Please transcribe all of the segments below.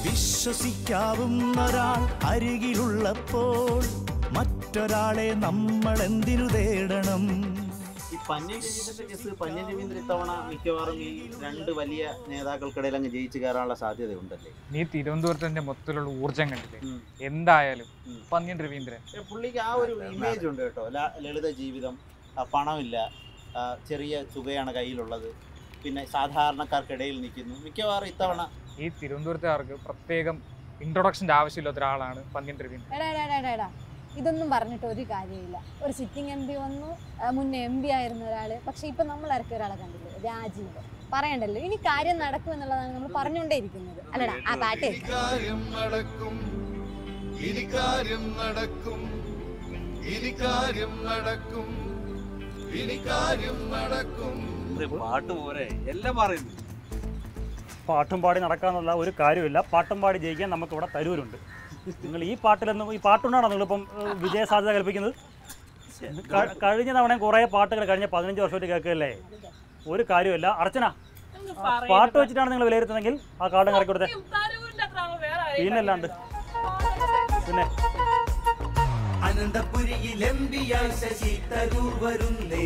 വിശ്വസിക്കാവുന്നൊരാൾ അരികിലുള്ളപ്പോൾ മറ്റൊരാളെ നമ്മൾ എന്തിനു തേടണം ഈ പന്ന്യൻ രവീന്ദ്രന്റെ കേസ് പന്ന്യൻ രവീന്ദ്രൻ ഇത്തവണ മിക്കവാറും ഈ രണ്ട് വലിയ നേതാക്കൾക്കിടയിൽ അങ്ങ് ജയിച്ചു കയറാനുള്ള സാധ്യതയുണ്ടല്ലേ നീ തിരുവനന്തപുരത്തിന്റെ മൊത്തത്തിലുള്ള ഊർജം കണ്ടില്ലേ ഉം. എന്തായാലും ഉം. പന്ന്യൻ രവീന്ദ്രൻ പക്ഷേ പുള്ളിക്ക് ആ ഒരു ഇമേജ് ഉണ്ട് കേട്ടോ ല- ലളിത ജീവിതം ആ, പണമില്ല ആ, ചെറിയ തുകയാണ് കയ്യിലുള്ളത് പിന്നെ സാധാരണക്കാർക്കിടയിൽ നിൽക്കുന്നു മിക്കവാറും ഇത്തവണ ഈ തിരുവനന്തപുരത്തുകാർക്ക് പ്രത്യേകം ഇൻട്രൊഡക്ഷന്റെ ആവശ്യമില്ലാത്ത ഒരാളാണ് പന്ന്യൻ രവീന്ദ്രൻ എടാ എടാ എടാ, എടാ എടാ ഇതൊന്നും പറഞ്ഞിട്ട് ഒരു കാര്യമില്ല ഒരു സിറ്റിംഗ് എം പി വന്നു ആ, മുന്നേ എം പി ആയിരുന്ന ഒരാള് പക്ഷെ ഇപ്പൊ നമ്മൾ ഇറക്കിയ ഒരാളെ കണ്ടില്ലേ രാജീവ് പറയണ്ടല്ലോ ഇനി കാര്യം നടക്കും എന്നുള്ളതാണ് നമ്മൾ പറഞ്ഞുകൊണ്ടേ ഇരിക്കുന്നത് അല്ലടാ ആ പാട്ട് കേൾക്കാം. കാര്യം നടക്കും ഇനി കാര്യം നടക്കും ഇനി കാര്യം നടക്കും ഇനി കാര്യം നടക്കും പാട്ട് പോരെ എല്ലാം പറയുന്നു പാട്ടും പാടി നടക്കാന്നുള്ള ഒരു കാര്യമില്ല പാട്ടും പാടി ജയിക്കാൻ നമുക്ക് ഇവിടെ തരൂരുണ്ട് നിങ്ങൾ ഈ പാട്ടിലൊന്നും ഈ പാട്ടുകൊണ്ടാണോ നിങ്ങളിപ്പം ഏഹ്, വിജയ സാധ്യത കൽപ്പിക്കുന്നത് ക- കഴിഞ്ഞ തവണ കുറേ പാട്ടുകൾ കഴിഞ്ഞ പതിനഞ്ച് വർഷമായിട്ട് കേൾക്കുകയല്ലേ ഒരു കാര്യമില്ല അർച്ചന പാട്ട് വെച്ചിട്ടാണ് നിങ്ങൾ വിലയിരുത്തുന്നതെങ്കിൽ ആ കാർഡ് ഇറക്കി കൊടുത്തേ പിന്നല്ലാണ്ട് പിന്നെ അനന്തപുരിയിൽ എം പിയായി ശശി തരൂർ വരുന്നേ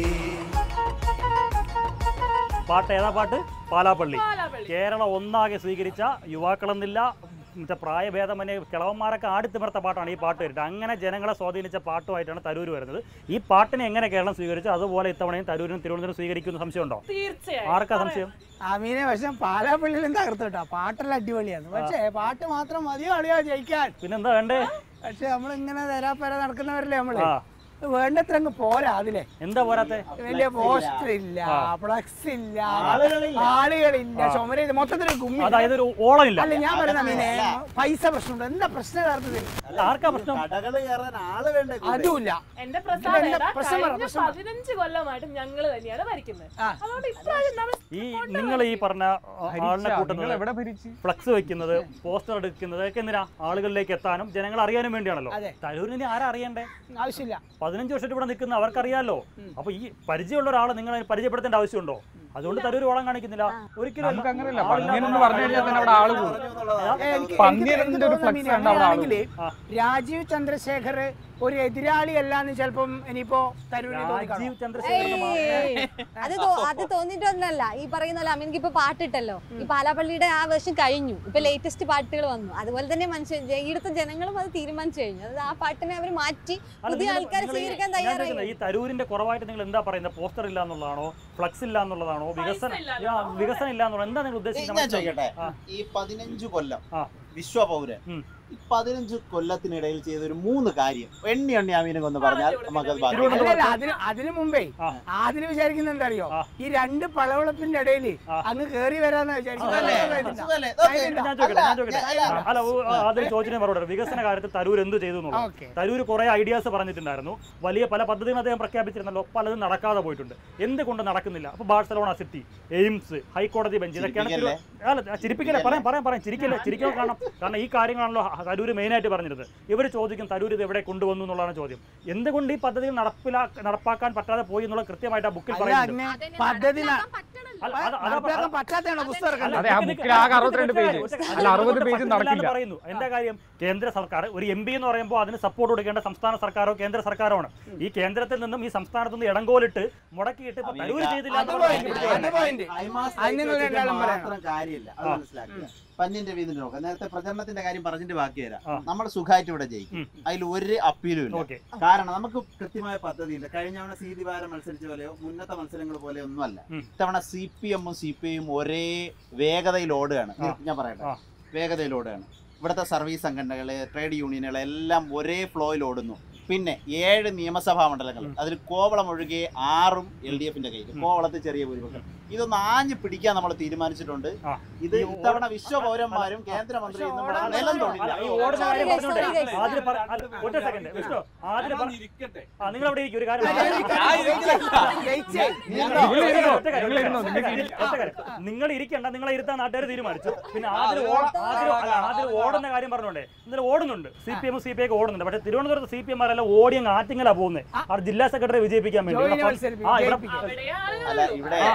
പാട്ട് ഏതാ പാട്ട് പാലാപ്പള്ളി കേരളം ഒന്നാകെ സ്വീകരിച്ച യുവാക്കളെന്നില്ല മറ്റേ പ്രായഭേദമന്യേ കിളവന്മാരൊക്കെ ആടിത്തിമർത്ത പാട്ടാണ് ഈ പാട്ട് വരുന്നത് അങ്ങനെ ജനങ്ങളെ സ്വാധീനിച്ച പാട്ടുമായിട്ടാണ് തരൂർ വരുന്നത് ഈ പാട്ടിനെ എങ്ങനെ കേരളം സ്വീകരിച്ചു അതുപോലെ ഇത്തവണയും തരൂരിനും തിരുവനന്തപുരം സ്വീകരിക്കുന്ന സംശയമുണ്ടോ ആർക്കാ സംശയം അമീനെ പക്ഷെ പാലാപ്പള്ളിയിലും തകർത്തു കേട്ടോ പാട്ടെല്ലാം അടിപൊളിയാണ് പക്ഷേ പാട്ട് മാത്രം മതിയോ അളിയോ ജയിക്കാൻ പിന്നെന്താ വേണ്ടേ പക്ഷെ നമ്മളിങ്ങനെ തരാപ്പര നടക്കുന്നവരല്ലേ നമ്മള് ആ വേണ്ടത്ര അങ്ങ് പോരാ അതിലെ എന്താ പോരാത്തെ വലിയ പോസ്റ്റർ ഇല്ല ആ. ഫ്ലക്സ് ഇല്ല ആളുകളില്ല. ആളുകളില്ല ആ. ചുമര മൊത്തത്തിൽ ഗുമ്മി അതായത് ഒരു ഓളമില്ല അല്ല ഞാൻ പറയുന്ന മീനെ പൈസ പ്രശ്നമുണ്ട് എന്താ പ്രശ്നം യഥാർത്ഥത്തിൽ അല്ല, ആർക്കാ പ്രശ്നം കടകൾ കയറാൻ ആള് വേണ്ട കൂടെ. അതുമില്ല എന്റെ ഇതെന്താ പ്രസാദ പ്രശ്നം പറ, കഴിഞ്ഞ പ്രശ്നം പറ. പതിനഞ്ച് കൊല്ലമായിട്ട് ഞങ്ങൾ തന്നെയാണ് ഭരിക്കുന്നത് ആ. അതുകൊണ്ട് ഇപ്രാവശ്യം നമ്മൾ ഈ നിങ്ങൾ ഈ പറഞ്ഞ ആ, ആളിനെ നിങ്ങൾ കൂട്ടുന്നത് എവിടെ ഭരിച്ച് ഫ്ലക്സ് വെക്കുന്നത് പോസ്റ്റർ എടുക്കുന്നത് ഒക്കെ എന്തിനാ ആളുകളിലേക്ക് എത്താനും ജനങ്ങൾ അറിയാനും വേണ്ടിയാണല്ലോ അതെ. തരൂരിന് ആരാ അറിയണ്ടേ ആവശ്യമില്ല പതിനഞ്ച് വർഷമായിട്ട് ഇവിടെ നിൽക്കുന്ന അവർക്കറിയാലോ അപ്പൊ ഈ പരിചയമുള്ള ഒരാളെ നിങ്ങൾ പരിചയപ്പെടുത്തേണ്ട ആവശ്യമുണ്ടോ അതുകൊണ്ട് തരൂർ ഓളം കാണിക്കുന്നില്ല ഒരിക്കലും നമുക്ക് അങ്ങനെയല്ല ആളില്ലാത്ത പന്ന്യൻ എന്ന് ഒരാളെ പറഞ്ഞു കഴിഞ്ഞാൽ തന്നെ അവിടെ ആള് കൂടും ഏ, എനിക്ക് പന്ന്യന്റെ എനിക്ക് ഒരു തോന്നുന്നു flex മീനെ, കണ്ടാ അവിടെ ആള് അങ്ങനെയാണെങ്കില് ആ. രാജീവ് ചന്ദ്രശേഖർ ഒരു എതിരാളി അല്ലാന്ന് ചിലപ്പം ഇനിയിപ്പോ തരൂരിന് തോന്നിക്കാണോ രാജീവ് ചന്ദ്രശേഖരൻ എന്ന് മാ- ഏയ്, അത് തോ- അത് തോന്നിട്ടൊന്നല്ല ഈ പറയുന്നല്ലോ അമ്മ ഇപ്പൊ പാട്ടിട്ടല്ലോ ഈ പാലാപ്പള്ളിയുടെ ആ വേർഷൻ കഴിഞ്ഞു ഇപ്പൊ ലേറ്റസ്റ്റ് പാട്ടുകൾ വന്നു അതുപോലെ തന്നെ മനുഷ്യൻ ഇവിടുത്തെ ജനങ്ങളും അത് തീരുമാനിച്ചു കഴിഞ്ഞു അത് ആ പാട്ടിനെ അവർ മാറ്റി അല്ല, പുതിയ നിങ്ങൾ- ആൾക്കാരെ നിങ്ങൾ ഈ- സ്വീകരിക്കാൻ ഞാൻ തയ്യാറായി ചോദിക്കുന്നത്, ഈ തരൂരിന്റെ കുറവായിട്ട് നിങ്ങൾ എന്താ പറയുന്നത് പോസ്റ്റർ ഇല്ല എന്നുള്ളതാണോ ഫ്ലക്സ് ഇല്ല എന്നുള്ളതാണോ വികസനം ഇല്ല ആ, വികസനം ഇല്ല എന്നുള്ളത് എന്താ നിങ്ങൾ ഏയ് ഉദ്ദേശിക്കുന്നത് ഞാൻ ചോദിക്കട്ടെ ആ. ഈ പതിനഞ്ച് കൊല്ലം ആ. വിശ്വപൗരൻ ഉം. ഈ പതിനഞ്ച് കൊല്ലത്തിനിടയിൽ ചെയ്ത ഒരു മൂന്ന് കാര്യം എണ്ണി എണ്ണി അമീനൊക്കെ ഒന്ന് പറഞ്ഞാൽ നമുക്കത് ബാക്കി തിരുവനന്തപുരം- അല്ലല്ല, അതിന് അതിന് മുമ്പേ ആ. ആദ്യം വിചാരിക്കുന്നത് എന്താ അറിയോ ആ. ഈ രണ്ട് പളവളപ്പിന്റെ ഇടയിൽ ആ. അങ്ങ് കേറി വരാന്ന് സുഖല്ലേ? വിചാരിക്കുന്നത് സുഖല്ലേ? ഇതൊക്കെ അതിനെന്താ? ഞാൻ ചോദിക്കട്ടെ ഞാൻ അല്ല, ചോദിക്കട്ടെ ഞാൻ- അല്ല ഓ, ആ, അതിന് ചോദിച്ചതിന് മറുപടി വികസന കാര്യത്തിൽ തരൂർ എന്ത് ചെയ്തു എന്നുള്ളത് ഓക്കെ തരൂർ കുറെ ഐഡിയാസ് പറഞ്ഞിട്ടുണ്ടായിരുന്നു വലിയ പല പദ്ധതികളും അദ്ദേഹം പ്രഖ്യാപിച്ചിരുന്നല്ലോ പലതും നടക്കാതെ പോയിട്ടുണ്ട് എന്തുകൊണ്ട് നടക്കുന്നില്ല അപ്പൊ ബാഴ്സലോണ സിറ്റി എയിംസ് ഹൈക്കോടതി ബെഞ്ച് ഇതൊക്കെയാണ് തിരു- അല്ല ചിരിപ്പിക്കല്ലേ പറയാം പറയാം പറയാം ചിരിക്കല്ലേ ചിരിക്കാൻ കാണണം കാരണം ഈ കാര്യങ്ങളാണല്ലോ തരൂർ മെയിനായിട്ട് പറഞ്ഞിരുന്നത് ഇവർ ചോദിക്കും തരൂർ ഇത് എവിടെ കൊണ്ടുവന്നു എന്നുള്ളതാണ് ചോദ്യം എന്തുകൊണ്ട് ഈ പദ്ധതികൾ നടപ്പിലാ നടപ്പാക്കാൻ പറ്റാതെ പോയി എന്നുള്ള കൃത്യമായിട്ട് ആ ബുക്കിൽ അല്ല പറയുന്നുണ്ട് അങ്ങനെ പദ്ധതി ന- അല്ല, അത് അതാ- നടപ്പാക്കാൻ പറ്റാത്തതാണോ പുസ്തകം അല്ല, അതെ, ആ നിക്ക് ബുക്കിൽ നിക്ക് ആകെ അറുപത്തിരണ്ട് ഒറ്റ പേജ്. കാര്യം, ഒറ്റ കാര്യം. അല്ല, അറുപത് അതുകൊണ്ട് പേജ് പറ്റില്ല എന്ന് നടക്കില്ല. പറയുന്നു എന്താ കാര്യം കേന്ദ്ര സർക്കാർ ഒരു എം പി എന്ന് പറയുമ്പോൾ അതിന് സപ്പോർട്ട് കൊടുക്കേണ്ട സംസ്ഥാന സർക്കാരോ കേന്ദ്ര സർക്കാരോ ആണ് ഈ കേന്ദ്രത്തിൽ നിന്നും ഈ സംസ്ഥാനത്ത് നിന്ന് ഇടങ്കോലിട്ട് മുടക്കിയിട്ട് ഇപ്പൊ തരൂർ ചെയ്തില്ല എന്ന് അത് പറഞ്ഞാൽ point, എനിക്ക് അത് point. അയൽമാസ് അതിന് വെച്ചിട്ട് രണ്ടാളും മാത്രം പറയണം. കാര്യമില്ല അത് ആ. മനസ്സിലാക്കുക പന്യൻ രവീന്ദ്രൻ നോക്കാം നേരത്തെ പ്രചരണത്തിന്റെ കാര്യം പറഞ്ഞിട്ട് ബാക്കി ആ. തരാം നമ്മൾ സുഖമായിട്ട് ഇവിടെ ജയിക്കും ഉം. അതിൽ ഒരു അപ്പീലും ഇല്ല ഓക്കെ കാരണം നമുക്ക് കൃത്യമായ പദ്ധതിയില്ല കഴിഞ്ഞ തവണ സി ദിവാരം മത്സരിച്ച പോലെയോ മുന്നത്തെ മത്സരങ്ങൾ പോലെയോ ഒന്നുമല്ല ഉം. ഇത്തവണ സി പി എമ്മും സി പി ഐയും ഒരേ വേഗതയിൽ ഓടുകയാണ് ആ. ഞാൻ പറയട്ടെ ആ. വേഗതയിൽ ഓടുകയാണ് ഇവിടുത്തെ സർവീസ് സംഘടനകള് ട്രേഡ് യൂണിയനുകൾ എല്ലാം ഒരേ ഫ്ലോയിൽ ഓടുന്നു പിന്നെ ഏഴ് നിയമസഭാ മണ്ഡലങ്ങൾ ഉം. അതിൽ കോവളം ഒഴികെ ആറും എൽ ഡി എഫിന്റെ കയ്യിൽ ഉം. കോവളത്തിൽ ചെറിയ ഭൂരിപക്ഷം ഇതൊന്ന് ആഞ്ഞു പിടിക്കാൻ നമ്മൾ തീരുമാനിച്ചിട്ടുണ്ട് ആ. ഇത് ഈ ഇത്തവണ വിശ്വപൗരന്മാരും കേന്ദ്രമന്ത്രിയും പക്ഷെ നമ്മുടെ ഓടാൻ നിലം അല്ല, ഈ തൊടില്ല ഓടുന്ന കാര്യം Sorry guys, പറഞ്ഞോട്ടെ sorry guys. ആദ്യം പറ- അല്ല, ഒറ്റ സെക്കൻഡ് വിഷ്ണു ആദ്യം പറ- ഇരിക്കട്ടെ ആ നിങ്ങൾ അവിടെ ഇരിക്കും ഒരു കാര്യം അല്ല, പറയാം. ജയിച്ചേ. ജയിച്ചേ. നിങ്ങൾ നിങ്ങൾ ഇരുന്നോ, ഒറ്റ കാര്യം, നിങ്ങൾ ഇരുന്നോ, ഒറ്റ നിങ്ങൾക്ക് കാര്യം, ഒറ്റ കാര്യം. നിങ്ങൾ ഇരിക്കണ്ട നിങ്ങളെ ഇരുത്താൻ നാട്ടുകാർ തീരുമാനിച്ചു പിന്നെ ആദ്യം ഓ- ആദ്യം അല്ല, ആദ്യം ഓടുന്ന കാര്യം പറഞ്ഞോണ്ടേ ഇന്നലെ ഓടുന്നുണ്ട് C P M C P I ഒക്കെ ഓടുന്നുണ്ട് പക്ഷേ തിരുവനന്തപുരത്ത് സി പി എം ആരെല്ലാം ഓടി അങ്ങ് ആറ്റിങ്ങലാ പോകുന്നത് ആ ജില്ലാ സെക്രട്ടറി വിജയിപ്പിക്കാൻ വേണ്ടി ജോയിനെ ഇവിടെ മത്സരിപ്പിക്കും, ആ ഇവിടെ ജയിപ്പിക്കും. അവിടെയാണ് അല്ല ഇവിടെ ഇവിടെ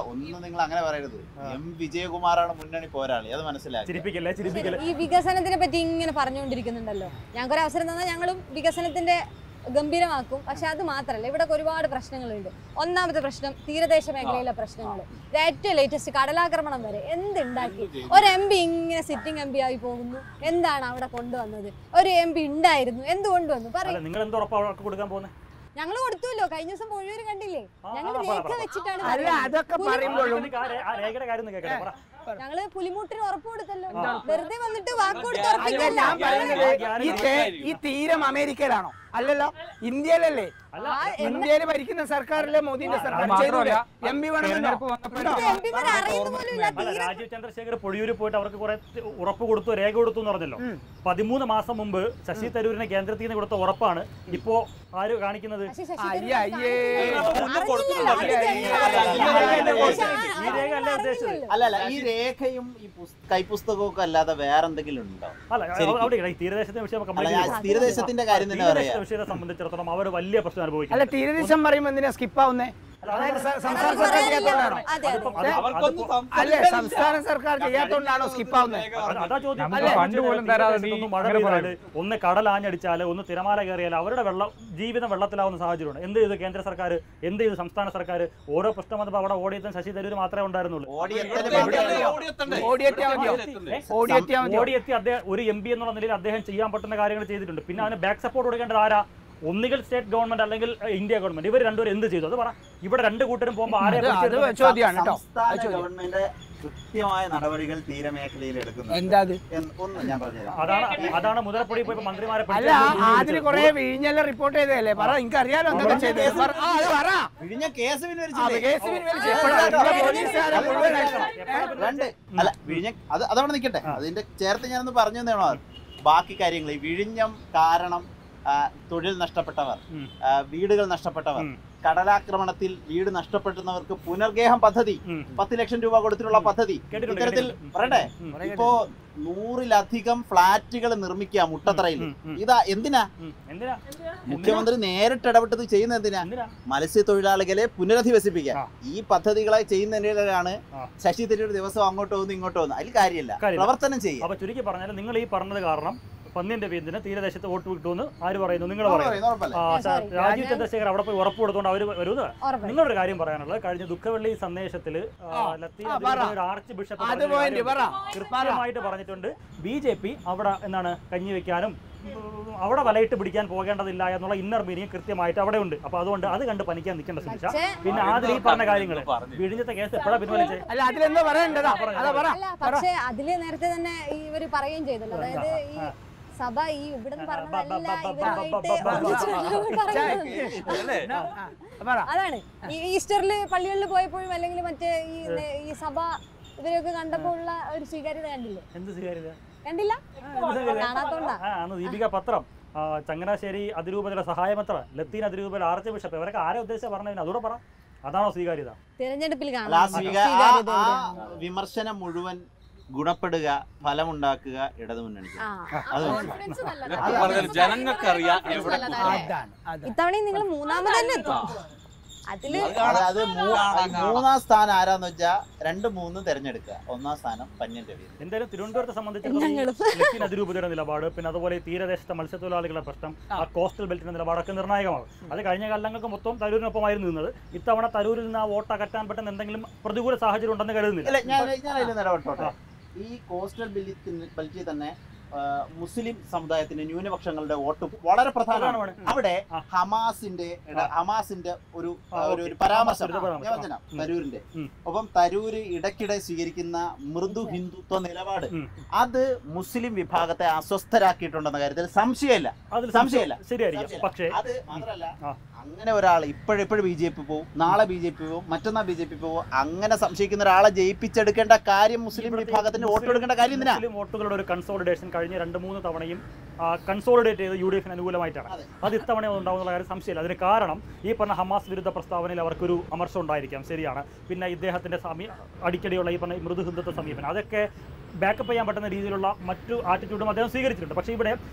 ഒന്നും നിങ്ങൾ അങ്ങനെ പറയരുത് എം വിജയകുമാറാണ് മുന്നണി പോരാളി അത് മനസ്സിലാക്കി ചിരിപ്പിക്കല്ലേ ചിരിപ്പിക്കല്ലേ ഈ വികസനത്തിനെ പറ്റി ഇങ്ങനെ പറഞ്ഞുകൊണ്ടിരിക്കുന്നുണ്ടല്ലോ ഞങ്ങൾക്ക് ഒരു അവസരം തന്നാൽ ഞങ്ങളും വികസനത്തിന്റെ ഗംഭീരമാക്കും പക്ഷെ അത് മാത്രമല്ല ഇവിടെ ഒരുപാട് പ്രശ്നങ്ങളുണ്ട് ഒന്നാമത്തെ പ്രശ്നം തീരദേശ മേഖലയിലെ പ്രശ്നങ്ങൾ ഏറ്റവും ലേറ്റസ്റ്റ് കടലാക്രമണം വരെ എന്തുണ്ടാക്കി ഒരു എം പി ഇങ്ങനെ സിറ്റിംഗ് എം പി ആയി പോകുന്നു എന്താണ് അവിടെ കൊണ്ടുവന്നത് ഒരു എം പി ഉണ്ടായിരുന്നു എന്ത് കൊണ്ടുവന്നു അല്ല പറയും നിങ്ങൾ എന്ത് ഉറപ്പാണ് അവർക്ക് കൊടുക്കാൻ പോകുന്നത് ഞങ്ങൾ കൊടുത്തുല്ലോ കഴിഞ്ഞ ദിവസം പൊഴിയൂര് കണ്ടില്ലേ ഞങ്ങൾ ആ, പറ, രേഖ പറ. വെച്ചിട്ടാണ് അല്ല പറയുന്നത്. അതൊക്കെ പുലി- പറയുമ്പോഴും ആ രേഖയുടെ കാര്യം ഒന്ന് കേൾക്കട്ടെ പറ ഞങ്ങള് പുലിമുട്ടിന് ഉറപ്പ് കൊടുത്തല്ലോ ആ. വെറുതെ വന്നിട്ട് വാക്ക് കൊടുത്ത് അല്ല ഉറപ്പിക്കല്ല ഞാൻ പറയുന്നത് ഈ തേ- ഈ തീരം അമേരിക്കയിലാണോ അല്ലല്ലോ ഇന്ത്യയിലല്ലേ അല്ല ആ, എന്താ- ഇന്ത്യയിൽ ഭരിക്കുന്ന സർക്കാരിലെ മോദിന്റെ അത് സർക്കാർ മാത്രമല്ല, എം പി വേണമെന്നോ തെരഞ്ഞെടുപ്പ് വന്നപ്പോഴത്തേക്ക് ഇത് എം പിമാരെ അറിയുന്ന പോലും ഇല്ല അല്ല തീരെ രാജീവ് ചന്ദ്രശേഖർ പൊഴിയൂര് പോയിട്ട് അവർക്ക് കുറെ ഉറപ്പ് കൊടുത്തു രേഖ കൊടുത്തു എന്ന് പറഞ്ഞല്ലോ പതിമൂന്ന് മാസം മുമ്പ് ശശി തരൂരിനെ കേന്ദ്രത്തിൽ നിന്ന് കൊടുത്ത ഉറപ്പാണ് ഇപ്പോ ആര് കാണിക്കുന്നത് പക്ഷേ ശശി അയ്യേ, തരൂർ അയ്യേ. അറിഞ്ഞില്ലല്ലോ. അയ്യേ, അത് അയ്യേ, ജനങ്ങൾ അയ്യേ, പക്ഷേ അയ്യേ, ആ- ഈ രേഖ അല്ലേ ആരും ഉദ്ദേശിച്ചത്? അറിഞ്ഞില്ലല്ലോ. അല്ല അല്ല ഈ രേഖയും ഈ പുസ്- കൈപ്പുസ്തകവും ഒക്കെ അല്ലാതെ വേറെ എന്തെങ്കിലും ഉണ്ടോ അല്ല ശരിക്കും. അവിടെ ഇല്ല. ഈ തീരദേശത്തെ വിഷയം അല്ല കംപ്ലീറ്റ് ഞാൻ ചെയ്തു. തീരദേശത്തിന്റെ കാര്യം തന്നെ പറയാം തീരദേശത്തെ വിഷയത്തെ സംബന്ധിച്ചിടത്തോളം അവർ വലിയ പ്രശ്നം അല്ല അനുഭവിക്കുന്നു തീരദേശം പറയുമ്പോ എന്തിനാ സ്കിപ്പാവുന്നേ അതായത് സ- സംസ്ഥാന അത് സർക്കാർ പറയാനില്ല. ചെയ്യാത്തോണ്ടാണോ അതെ അതെ അതിപ്പം അത് അവർക്കൊന്നും അതിപ്പോ- അല്ലേ സംസ്ഥാന സർക്കാർ ചെയ്യാത്തോണ്ടാണോ സ്കിപ്പാവുന്നത് അത് അതാ ചോദ്യം നമുക്ക് അല്ലേ? ഫണ്ട് പോലും തരാതെ നീ തീരദേശത്തൊന്നും മഴ അങ്ങനെ പെയ്താല് ഒന്ന് കടലാഞ്ഞടിച്ചാല് ഒന്ന് തിരമാല കയറിയാൽ അവരുടെ വെള്ളം ജീവിതം വെള്ളത്തിലാവുന്ന സാഹചര്യമാണ് എന്ത് ചെയ്തു കേന്ദ്ര സർക്കാർ എന്ത് ചെയ്തു സംസ്ഥാന സർക്കാർ ഓരോ പ്രശ്നം വന്നപ്പോൾ അവിടെ ഓടിയെത്താൻ ശശി തരൂർ മാത്രമേ ഉണ്ടായിരുന്നുള്ളൂ ഓടിയെത്തല് ഓടിയെത്തണ്ടേ? മാത്രമല്ല. ഓടിയെത്തണ്ടേ? ഓടിയെത്തിയാ മതിയോ ഓടിയെത്തണ്ടേ? ഓടിയെത്തിയാ മതിയോ ഓടിയെത്തി അദ്ദേഹം ഒരു എം പി എന്നുള്ള നിലയിൽ അദ്ദേഹം ചെയ്യാൻ പറ്റുന്ന കാര്യങ്ങൾ ചെയ്തിട്ടുണ്ട് പിന്നെ അതിന് ബാക്ക് സപ്പോർട്ട് കൊടുക്കേണ്ടത് ആരാ ഒന്നുകിൽ സ്റ്റേറ്റ് ഗവൺമെന്റ് അല്ലെങ്കിൽ അഹ്, ഇന്ത്യ ഗവൺമെന്റ് ഇവർ രണ്ടുപേരും എന്ത് ചെയ്തു അത് പറ ഇവിടെ രണ്ട് കൂട്ടരും പോകുമ്പോൾ ആരെ അത് അത് പിടിച്ചെടുത്തു? ചോദ്യമാണ് കേട്ടോ സംസ്ഥാന അത് ചോദ്യം. ഗവൺമെന്റ് കൃത്യമായ നടപടികൾ തീരമേഖലയിൽ എടുക്കുന്നു എന്താ അത് ഒന്ന് ഞാൻ പറഞ്ഞുതരാം അതാണ് അതാണ് മുതലപ്പൊടി പോയപ്പോ മന്ത്രിമാരെ അല്ല പിടിച്ചെടുത്ത് ആദ്യം കൊറേ വിഴിഞ്ഞെല്ലാം റിപ്പോർട്ട് ചെയ്തതല്ലേ പറ എനിക്ക് അറിയാലോ എന്തൊക്കെ ചെയ്തത് പറ. ആ, അത് പറ വിഴിഞ്ഞ കേസ് ആ, പിൻവലിച്ചില്ലേ കേസ് പിൻവലിച്ച് എപ്പോഴാ? ഇതിന്റെ പോലീസുകാരെ മുഴുവൻ അയക്കണം. രണ്ട് അല്ല വിഴിഞ്ഞ അത് അതവിടെ നിൽക്കട്ടെ അതിന്റെ ചേർത്ത് ഞാനൊന്ന് പറഞ്ഞു തന്നേണോ ബാക്കി കാര്യങ്ങൾ ഈ വിഴിഞ്ഞം കാരണം ആ, തൊഴിൽ നഷ്ടപ്പെട്ടവർ ഉം. ആ, വീടുകൾ നഷ്ടപ്പെട്ടവർ ഉം. കടലാക്രമണത്തിൽ വീട് നഷ്ടപ്പെടുന്നവർക്ക് പുനർഗേഹം പദ്ധതി ഉം. പത്ത് ലക്ഷം രൂപ കൊടുത്തിട്ടുള്ള പദ്ധതി കേട്ടിട്ടുണ്ട്, ഇത്തരത്തിൽ കേട്ടിട്ടുണ്ട്. പറയട്ടെ ഉം. ഇപ്പോ നൂറിലധികം ഫ്ലാറ്റുകൾ നിർമ്മിക്കുക മുട്ടത്തറയിൽ ഉം, ഉം. ഇതാ എന്തിനാ ഉം. എന്തിനാ മുഖ്യമന്ത്രി നേരിട്ട് ഇടപെട്ടത് ചെയ്യുന്നത് എന്തിനാ എന്തിനാ മത്സ്യത്തൊഴിലാളികളെ പുനരധിവസിപ്പിക്കാൻ ആ. ഈ പദ്ധതികളെ ചെയ്യുന്നതിനിടയിലാണ് ആ. ശശി തരൂർ ദിവസം അങ്ങോട്ട് പോകുന്നു ഇങ്ങോട്ട് പോകുന്നു അതിൽ കാര്യമില്ല കാര്യമില്ല. പ്രവർത്തനം ചെയ്യുക അപ്പൊ ചുരുക്കി പറഞ്ഞാൽ നിങ്ങൾ ഈ പറഞ്ഞത് കാരണം പന്നിന്റെ പേരിന് തീരദേശത്ത് വോട്ട് കിട്ടുമെന്ന് ആര് പറയുന്നു നിങ്ങൾ ഉറപ്പ് പറയുന്നു പറയുന്നു, ഉറപ്പല്ലേ? ആ, sorry. രാജീവ് ഞാൻ- ചന്ദ്രശേഖർ അവിടെ പോയി ഉറപ്പ് കൊടുത്തോണ്ട് അവർ വരുന്നത് ഉറപ്പായിട്ടും. നിങ്ങളൊരു കാര്യം പറയാനുള്ളത് കഴിഞ്ഞ ദുഃഖവെള്ളി സന്ദേശത്തിൽ ആ, ലത്തീൻ ആ, പറ. ആർച്ച് ബിഷപ്പ് അത് പോയിന്റ് പറ കൃത്യമായിട്ട് പറഞ്ഞിട്ടുണ്ട് ബി ജെ പി അവിടെ എന്താണ് കഞ്ഞി വെക്കാനും ഉം, അവിടെ വലയിട്ട് പിടിക്കാൻ പോകേണ്ടതില്ല എന്നുള്ള ഇന്നർ മീനിങ് കൃത്യമായിട്ട് അവിടെ ഉണ്ട് അപ്പൊ അതുകൊണ്ട് അത് കണ്ട് പനിക്കാൻ നിൽക്കേണ്ട സുനിഷ പക്ഷേ പിന്നെ ആദ്യം ഈ പറഞ്ഞ കാര്യങ്ങൾ വിഴിഞ്ഞത്തെ കേസ് എപ്പോഴാ പിൻവലിച്ചേ അല്ല അതിലെന്തോ പറയണ്ടതാ അതാ പറ അല്ല പക്ഷേ അതില് നേരത്തെ തന്നെ ഇവര് പറയുകയും ചെയ്തല്ലോ അതായത് ഈ സഭ ഈ ഇവിടുന്ന് പറഞ്ഞതല്ല ഇവരുമായിട്ട് പറയുന്നത് അല്ലേ? ആ, പറ അതാണ് ഈ ഈസ്റ്ററിൽ പള്ളികളിൽ പോയപ്പോഴും അല്ലെങ്കിൽ മറ്റേ ഈ നേ- ഈ സഭ ഇവരൊക്കെ കണ്ടപ്പോൾ ഉള്ള ഒരു സ്വീകാര്യത കണ്ടില്ലേ എന്ത് സ്വീകാര്യത കണ്ടില്ല കാണാത്തോണ്ടാ ആ അന്ന് ദീപിക പത്രം ആ, ചങ്ങനാശ്ശേരി അതിരൂപതയുടെ സഹായമത്ര ലത്തീൻ അതിരൂപതയുടെ ആർച്ച് ബിഷപ്പ് ഇവരൊക്കെ ആരെ ഉദ്ദേശിച്ച പറഞ്ഞതിന് അതൂടെ പറ അതാണോ സ്വീകാര്യത തിരഞ്ഞെടുപ്പിൽ അല്ല, ആ കാണാം സ്വീകാ- ആ- സ്വീകാര്യത ആ എവിടെയാണ്? വിമർശനം മുഴുവൻ ഗുണപ്പെടുക ഫലമുണ്ടാക്കുക ഇടതുമുന്നണിക്ക് ആ അത് ഇതൊക്കെ പറഞ്ഞാൽ ജനങ്ങൾക്കറിയാം എവിടെ കുത്തണം. അതാണ് അതാണ് ഇത്തവണയും നിങ്ങൾ മൂന്നാമത് തന്നെ എത്തും അതില് അതായത് മൂ- മൂന്നാം സ്ഥാനം ആരാന്ന് വെച്ചാ രണ്ട് മൂന്നും തെരഞ്ഞെടുക്കുക ഒന്നാം സ്ഥാനം പന്യൻ രവി എന്തായാലും തിരുവനന്തപുരത്തെ സംബന്ധിച്ചിടത്തോളം ഞങ്ങളും. ഈ ലത്തീൻ അതിരൂപതയുടെ നിലപാട് പിന്നെ അതുപോലെ ഈ തീരദേശത്തെ മത്സ്യത്തൊഴിലാളികളുടെ പ്രശ്നം ആ കോസ്റ്റൽ ബെൽറ്റിന്റെ നിലപാടൊക്കെ നിർണായകമാണ് അത് കഴിഞ്ഞ കാലങ്ങൾക്ക് മൊത്തം തരൂരിനൊപ്പമായിരുന്നു നിന്നത് ഇത്തവണ തരൂരിൽ നിന്ന് ആ വോട്ട് അകറ്റാൻ പറ്റുന്ന എന്തെങ്കിലും പ്രതികൂല സാഹചര്യം ഉണ്ടെന്ന് കരുതുന്നില്ല അല്ല ഞാൻ ഞാൻ അതിൽ ഇടപെട്ടോട്ടെ ഈ കോസ്റ്റൽ ബെൽറ്റിൽ ബെൽറ്റിൽ തന്നെ ആ, മുസ്ലിം സമുദായത്തിന്റെ ന്യൂനപക്ഷങ്ങളുടെ വോട്ട് വളരെ പ്രധാനമാണ് പ്രധാനമാണ്. അവിടെ ആ. ഹമാസിന്റെ ഇട- ഹമാസിന്റെ ഒരു ആ, ഒരു ഓക്കേ. ഒരു പരാമർശം ഒരു പരാമർശം. ഞാൻ പറഞ്ഞുതരാം. ഉം. തരൂരിന്റെ ഉം. ഒപ്പം തരൂര് ഇടയ്ക്കിടെ സ്വീകരിക്കുന്ന മൃദു ഹിന്ദുത്വ നിലപാട് ഉം. അത് മുസ്ലിം വിഭാഗത്തെ അസ്വസ്ഥരാക്കിയിട്ടുണ്ടെന്ന കാര്യത്തിൽ സംശയമില്ല അതിൽ സംശയമില്ല. ശരിയായിരിക്കും സംശയമില്ല. പക്ഷേ അത് മാത്രമല്ല ആ. അങ്ങനെ ഒരാൾ ഇപ്പോഴെപ്പോഴും ബി ജെ പി പോവും നാളെ ബി ജെ പി പോവും മറ്റന്നാൾ ബി ജെ പി പോവും അങ്ങനെ സംശയിക്കുന്ന ഒരാളെ ജയിപ്പിച്ചെടുക്കേണ്ട കാര്യം മുസ്ലിം ഇവിടുത്തെ വിഭാഗത്തിന് വോട്ട് മുസ്ലിം- എടുക്കേണ്ട കാര്യം എന്തിനാ മുസ്ലിം വോട്ടുകളുടെ ഒരു കൺസോളിഡേഷൻ കഴിഞ്ഞ രണ്ട് മൂന്ന് തവണയും കൺസോളിഡേറ്റ് ചെയ്ത് യു ഡി എഫിന് അനുകൂലമായിട്ടാണ് അതെ. അത് ഇത്തവണ ഉണ്ടാവുന്ന കാര്യം സംശയമില്ല അതിന് കാരണം ഈ പറഞ്ഞ ഹമാസ് വിരുദ്ധ പ്രസ്താവനയിൽ അവർക്കൊരു അമർഷം ഉണ്ടായിരിക്കാം ശരിയാണ് പിന്നെ ഇദ്ദേഹത്തിന്റെ സമീ അടിക്കടിയുള്ള ഈ പറഞ്ഞ മൃദു ഹിന്ദുത്വ സമീപനം അതൊക്കെ ബാക്കപ്പ് ചെയ്യാൻ പറ്റുന്ന രീതിയിലുള്ള മറ്റു ആറ്റിറ്റ്യൂഡും അദ്ദേഹം സ്വീകരിച്ചിട്ടുണ്ട് പക്ഷേ ഇവിടെ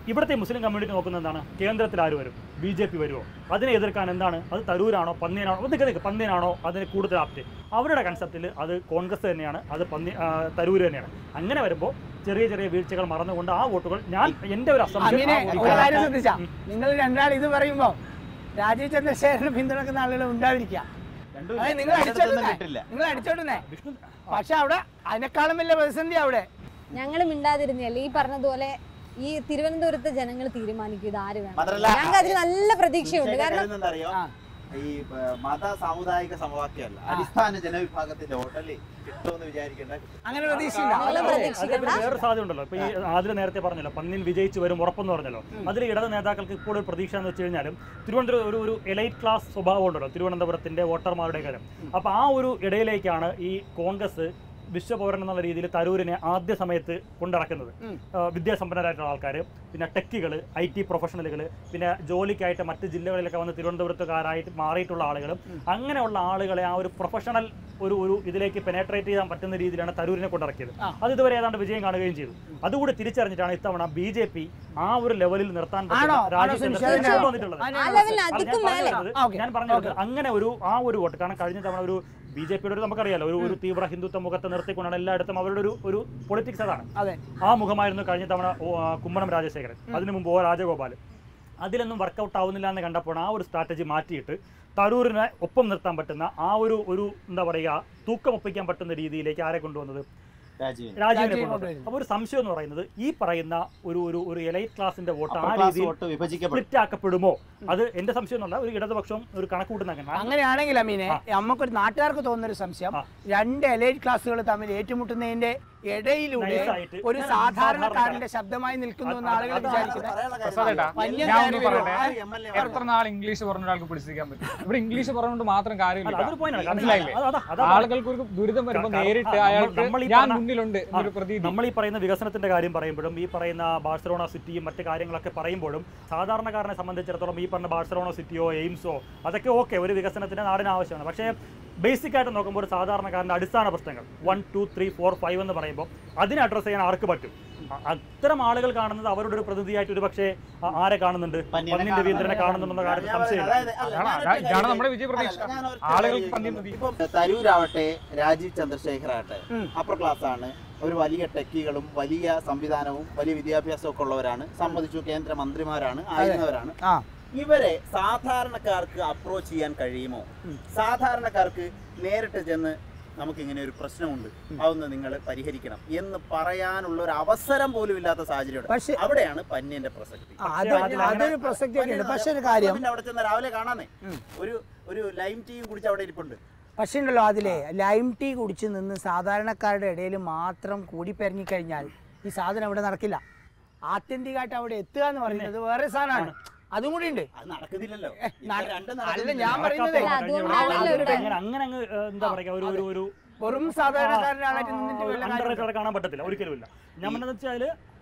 ഇവിടുത്തെ മുസ്ലിം കമ്മ്യൂണിറ്റി നോക്കുന്നത് എന്താണ് കേന്ദ്രത്തിൽ ആര് വരും ബി ജെ പി വരുമോ അതിനെ എതിർക്കാൻ എന്താണ് അത് തരൂരാണോ പന്നിയനാണോ ഒന്ന് നിൽക്ക് പന്നിയനാണോ അതിന് കൂടുതൽ ആപ്റ്റ് അവരുടെ കൺസെപ്റ്റിൽ അത് കോൺഗ്രസ് തന്നെയാണ് അത് പന്നി ആ, തരൂര് തന്നെയാണ് അങ്ങനെ വരുമ്പോൾ ചെറിയ ചെറിയ വീഴ്ചകൾ മറന്നുകൊണ്ട് ആ വോട്ടുകൾ ഞാൻ എൻ്റെ ഒരു അസംബ്ലി അങ്ങനെ ഒരു കാര്യം ശ്രദ്ധിച്ചാ നിങ്ങൾ രണ്ടാൾ ഇത് പറയുമ്പോ രാജീവ് ചന്ദ്രശേഖരനെ പിന്തുണക്കുന്ന ആളുകൾ ഉണ്ടാവിരിക്കുക രണ്ടും അതെ, നിങ്ങൾ രണ്ടിടത്തൊന്നും അടിച്ചോട്ടുന്നേ കിട്ടില്ല നിങ്ങൾ അടിച്ചോട്ടുന്നേ വിഷ്ണു പക്ഷെ അവിടെ അതിനേക്കാളും വലിയ പ്രതിസന്ധി അവിടെ ഞങ്ങൾ മിണ്ടാതിരുന്നല്ലേ ഈ പറഞ്ഞതുപോലെ ഈ തിരുവനന്തപുരത്തെ ജനങ്ങൾ തീരുമാനിക്കും ഇത് ആര് വേണം മാത്രല്ല, ഞങ്ങൾക്ക് അതിന് നല്ല പ്രതീക്ഷയുണ്ട് കാരണം എന്താണെന്നറിയോ ആ. ഈ ഏർ, മത സാമുദായിക സമവാക്യമല്ല അടിസ്ഥാന ജനവിഭാഗത്തിന്റെ വോട്ടല്ലേ കിട്ടുമെന്ന് വിചാരിക്കേണ്ട അങ്ങനെ പ്രതീക്ഷയില്ല ഞങ്ങൾ അതെ, പ്രതീക്ഷിക്കണ്ട. അതേപോലെ വേറൊരു സാധ്യത ഉണ്ടല്ലോ ഇപ്പൊ ഈ ആദ്യം നേരത്തെ പറഞ്ഞല്ലോ പന്നിൻ വിജയിച്ച് വരും ഉറപ്പെന്ന് പറഞ്ഞല്ലോ അതിൽ ഇടത് നേതാക്കൾക്ക് ഇപ്പോൾ ഒരു പ്രതീക്ഷ എന്ന് വെച്ച് കഴിഞ്ഞാലും തിരുവനന്തപുരം ഒരു ഒരു എലൈറ്റ് ക്ലാസ് സ്വഭാവം ഉണ്ടല്ലോ തിരുവനന്തപുരത്തിന്റെ വോട്ടർമാരുടെ കാര്യം അപ്പൊ ആ ഒരു ഇടയിലേക്കാണ് ഈ കോൺഗ്രസ് വിശ്വപൗരൻ എന്നുള്ള രീതിയിൽ തരൂരിനെ ആദ്യ സമയത്ത് കൊണ്ടിറക്കുന്നത് ഉം. ആ, വിദ്യാസമ്പന്നരായിട്ടുള്ള ആൾക്കാർ പിന്നെ ടെക്കുകൾ ഐ ടി പ്രൊഫഷണലുകൾ പിന്നെ ജോലിക്കായിട്ട് മറ്റ് ജില്ലകളിലൊക്കെ വന്ന് തിരുവനന്തപുരത്തുകാരായിട്ട് മാറിയിട്ടുള്ള ആളുകളും അങ്ങനെയുള്ള ആളുകളെ ആ ഒരു പ്രൊഫഷണൽ ഒരു ഒരു ഇതിലേക്ക് പെനേട്രേറ്റ് ചെയ്യാൻ പറ്റുന്ന രീതിയിലാണ് തരൂരിനെ കൊണ്ടിറക്കിയത് ആ. അത് ഇതുവരെ ഏതാണ്ട് വിജയം കാണുകയും ചെയ്തു അതുകൂടി തിരിച്ചറിഞ്ഞിട്ടാണ് ഇത്തവണ ബി ജെ പി ആ ഒരു ലെവലിൽ നിർത്താൻ പറ്റുന്ന ആണോ? ആണോ രാജ്യത്ത് സുനിശ്ചിതം? തീർച്ചയായിട്ടും വന്നിട്ടുള്ളത് ആണോ? ആ ലെവലിന് അത് ഞാൻ അതിക്കും പറഞ്ഞു മേലെ വരുന്നത് ആ, ഓക്കേ. ഞാൻ പറഞ്ഞു വരുന്നത് അങ്ങനെ ഒരു ആ ഒരു വോട്ട് കാരണം കഴിഞ്ഞ തവണ ഒരു ബി ജെ പിയുടെ ഒരു നമുക്കറിയാലോ ഒരു ഒരു തീവ്ര ഹിന്ദുത്വ മുഖത്ത് നിർത്തിക്കൊണ്ടാണ് എല്ലായിടത്തും അവരുടെ ഒരു ഒരു പൊളിറ്റിക്സ് അതാണ് അതെ ആ മുഖമായിരുന്നു കഴിഞ്ഞ തവണ ഓ, ആ, കുമ്മനം രാജശേഖരൻ അതിനു മുമ്പ് ഓ രാജഗോപാൽ അതിലൊന്നും വർക്കൗട്ട് ആവുന്നില്ല എന്ന് കണ്ടപ്പോൾ ആ ഒരു സ്ട്രാറ്റജി മാറ്റിയിട്ട് തരൂരിനെ ഒപ്പം നിർത്താൻ പറ്റുന്ന ആ ഒരു ഒരു എന്താ പറയുക തൂക്കം ഒപ്പിക്കാൻ പറ്റുന്ന രീതിയിലേക്ക് ആരെ കൊണ്ടുവന്നത് രാജീവിന് രാജീവിനെ രാജീവിനെ കൊണ്ടുവന്നത് കൊണ്ടുവരുന്നു. അപ്പോൾ ഒരു സംശയം എന്ന് പറയുന്നത് ഈ പറയുന്ന ഒരു ഒരു ഒരു എലൈറ്റ് ക്ലാസിന്റെ വോട്ട് ആ upper class രീതിയിൽ വോട്ട് വിഭജിക്കപ്പെടും സ്പ്ലിറ്റ് ആക്കപ്പെടുമോ അത് എന്റെ സംശയം എന്നല്ല ഒരു ഇടതുപക്ഷം ഒരു കണക്ക് കൂട്ടുന്ന അങ്ങനെ അങ്ങനെയാണെങ്കിൽ അമീനെ ആ. നമുക്കൊരു നാട്ടുകാർക്ക് തോന്നുന്ന ഒരു സംശയം ആ. രണ്ട് എലൈറ്റ് ക്ലാസ്സുകൾ തമ്മിൽ ഏറ്റുമുട്ടുന്നതിന്റെ ഇടയിലൂടെ Nice ആയിട്ട് ഒരു ഞാൻ സാധാരണക്കാരന്റെ ശബ്ദമായി നിൽക്കുന്നു എന്ന് ആളുകൾ അത് വിചാരിക്കുന്നത് പ്രസാദേട്ടാ വന്യ ഞാൻ കയറി ഒന്ന് വരുമോ? പറയട്ടെ എത്ര നാൾ ഇംഗ്ലീഷ് പറഞ്ഞ ഒരാൾക്ക് പിടിച്ചിരിക്കാൻ പറ്റും ഇവിടെ ഇംഗ്ലീഷ് പറഞ്ഞുകൊണ്ട് മാത്രം അല്ല, കാര്യമില്ല അതൊരു point ആണ്. കാരണം മനസ്സിലായില്ലേ? അത് അതാ- അതാ ആളുകൾക്ക് ഒരു ദുരിതം വരുമ്പോൾ കാരണം- നേരിട്ട് ആ, നമ്മൾ- അയാൾക്ക് നമ്മൾ ഈ ഞാൻ പറഞ്ഞ- മുന്നിലുണ്ട് എന്നൊരു പ്രതീതി നമ്മൾ ഈ പറയുന്ന വികസനത്തിന്റെ കാര്യം പറയുമ്പോഴും ഈ പറയുന്ന ബാഴ്സലോണ സിറ്റിയും മറ്റു കാര്യങ്ങളൊക്കെ പറയുമ്പോഴും സാധാരണക്കാരനെ സംബന്ധിച്ചിടത്തോളം ഈ പറഞ്ഞ ബാഴ്സലോണ സിറ്റിയോ എയിംസോ അതൊക്കെ ഓക്കെ ഒരു വികസനത്തിന് നാടിന് ആവശ്യമാണ് പക്ഷേ ബേസിക് ആയിട്ട് നോക്കുമ്പോൾ ഒരു സാധാരണക്കാരന്റെ അടിസ്ഥാന പ്രശ്നങ്ങൾ one two three four five എന്ന് പറയുമ്പോൾ അതിനെ അഡ്രസ്സ് ചെയ്യാൻ ആർക്ക് പറ്റും അ- അത്തരം ആളുകൾ കാണുന്നത് അവരുടെ ഒരു പ്രതിനിധിയായിട്ട് ഒരു പക്ഷേ ആ- ആരെ കാണുന്നുണ്ട് പന്നിനെ പന്നിൻ രവീന്ദ്രനെ കാണുന്നുണ്ടെന്ന കാര്യത്തിൽ ഞാൻ സംശയമില്ല പറയുന്നത് അതായത് അല്ല, അതാണ് ഞാനൊരു അതാ- ഇതാണ് കാര്യം നമ്മുടെ വിജയ പ്രതീക്ഷ. അല്ല, ഞാനൊരു ആളുകൾക്ക് കാര്യം പന്നി മതി. ഇപ്പം തരൂരാവട്ടെ രാജീവ് ചന്ദ്രശേഖർ ആവട്ടെ ഉം. അപ്പർ ക്ലാസ് ആണ് ഒരു വലിയ ടെക്കികളും വലിയ സംവിധാനവും വലിയ വിദ്യാഭ്യാസവും ഒക്കെ ഉള്ളവരാണ് സമ്മതിച്ചു കേന്ദ്ര മന്ത്രിമാരാണ് ആയിരുന്നവരാണ് ആ ഇവരെ സാധാരണക്കാർക്ക് അപ്രോച്ച് ചെയ്യാൻ കഴിയുമോ സാധാരണക്കാർക്ക് നേരിട്ട് ചെന്ന് നമുക്ക് ഇങ്ങനെ ഒരു പ്രശ്നമുണ്ട് അതൊന്ന് നിങ്ങൾ പരിഹരിക്കണം എന്ന് പറയാനുള്ള ഒരു അവസരം പോലും ഇല്ലാത്ത സാഹചര്യം പക്ഷേ അവിടെയാണ് പന്യന്റെ പ്രസക്തി ആ, അത് അതൊരു പ്രസക്തിയൊക്കെ ഉണ്ട് പക്ഷെ ഒരു കാര്യം പിന്നെ അവിടെ ചെന്ന് രാവിലെ കാണാന്നേ ഒരു ഒരു ലൈം ടീയും കുടിച്ച് അവിടെ ഇരിപ്പുണ്ട് പക്ഷേ ഉണ്ടല്ലോ അതിലെ ലൈം ടീ കുടിച്ച് നിന്ന് സാധാരണക്കാരുടെ ഇടയിൽ മാത്രം കൂടിപ്പെരങ്ങിക്കഴിഞ്ഞാൽ ഈ സാധനം അവിടെ നടക്കില്ല ആത്യന്തികമായിട്ട് അവിടെ എത്തുക എന്ന് പറയുന്നത് വേറെ സാധനമാണ് അതും കൂടി ഉണ്ട് അത് നടക്കുന്നില്ലല്ലോ ഏ, നട- ഇത് രണ്ടും അല്ല നടക്കുന്നില്ല. ഞാൻ പറയുന്നത് അല്ല, അതുകൊണ്ടാണല്ലോ ഇവിടെ. അങ്ങനെ അങ്ങനെ അങ്ങ് ഏഹ്, എന്താ പറയുക ഒരു ഒരു ഒരു വെറും സാധാരണക്കാരൻ്റെ ആളായിട്ട് നിന്നിട്ട് വല്ല അണ്ടർ കാര്യം റേറ്റഡ് കാണാൻ പറ്റത്തില്ല ഒരിക്കലുമില്ല ഞാൻ പറഞ്ഞത് വെച്ചാൽ